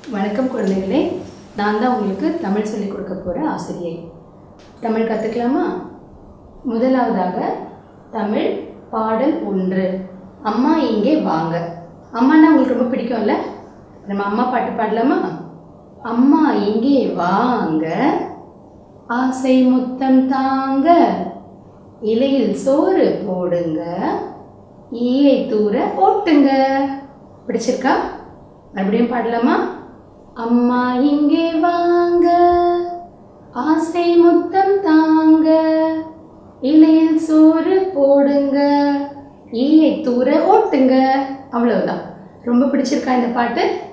வணக்கம் குழந்தைகளே நான் தான் உங்களுக்கு தமிழ் சொல்லிக் கொடுக்க போகிற ஆசிரியை தமிழ் கற்றுக்கலாமா முதலாவதாக தமிழ் பாடல் ஒன்று அம்மா இங்கே வாங்க அம்மானா உங்களுக்கு ரொம்ப பிடிக்கும்ல நம்ம அம்மா பாட்டு பாடலாமா அம்மா இங்கே வாங்க ஆசை முத்தம் தாங்க இலையில் சோறு போடுங்க ஈயை தூர ஓட்டுங்க பிடிச்சிருக்கா மறுபடியும் பாடலாமா அம்மா இங்கே வாங்க ஆசை முத்தம் தாங்க இலையில் சோறு போடுங்க ஈயை தூர ஓட்டுங்க அவ்வளவுதான் ரொம்ப பிடிச்சிருக்கா இந்த பாட்டு